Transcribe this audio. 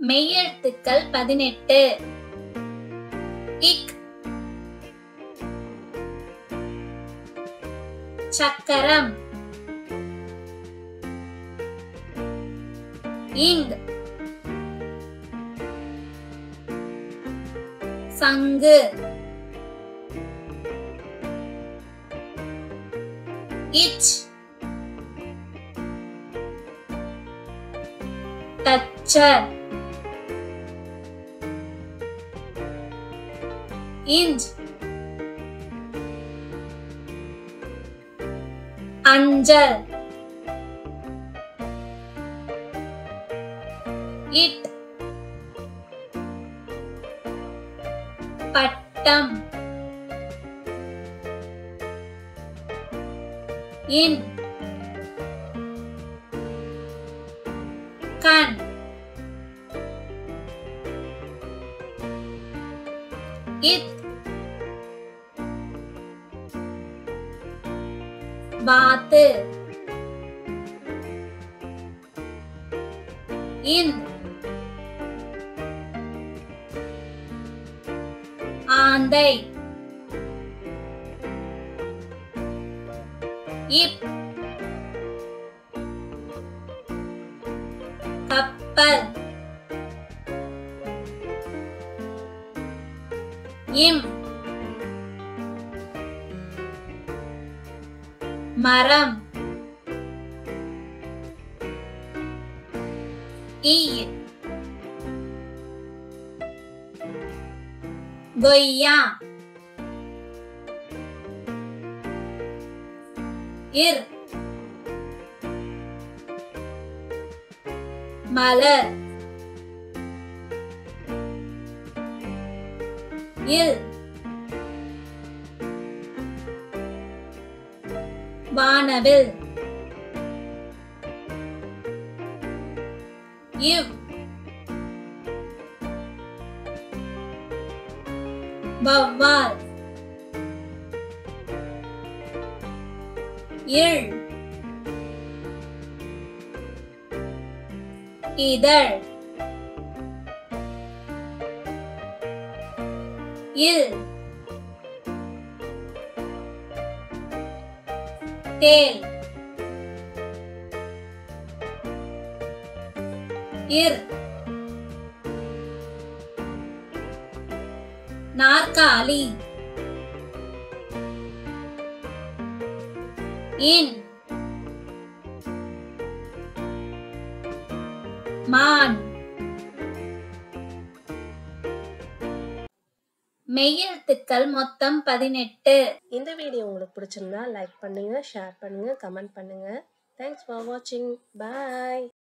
மெய்யெழுத்துக்கள் பதினெட்டு இக் சக்கரம் இங் சங்கு இச் தச்சர் இஞ்ச் அஞ்சல் இட் பட்டம் இன் கண் இத் வாத்து இன் ஆந்தை இப் கப்பல் இம் மரம் ஈ கொய்யா இர் மலர் இல் வானவில் இவ் வவ்வால் இள் இதழ் இல் தேல் இர் நாற்காலி இன் மான் மெய்யெழுத்துக்கள் மொத்தம் பதினெட்டு இந்த வீடியோ உங்களுக்கு பிடிச்சிருந்தா லைக் பண்ணுங்க ஷேர் பண்ணுங்க கமெண்ட் பண்ணுங்க தேங்க்ஸ் ஃபார் வாட்சிங் பாய்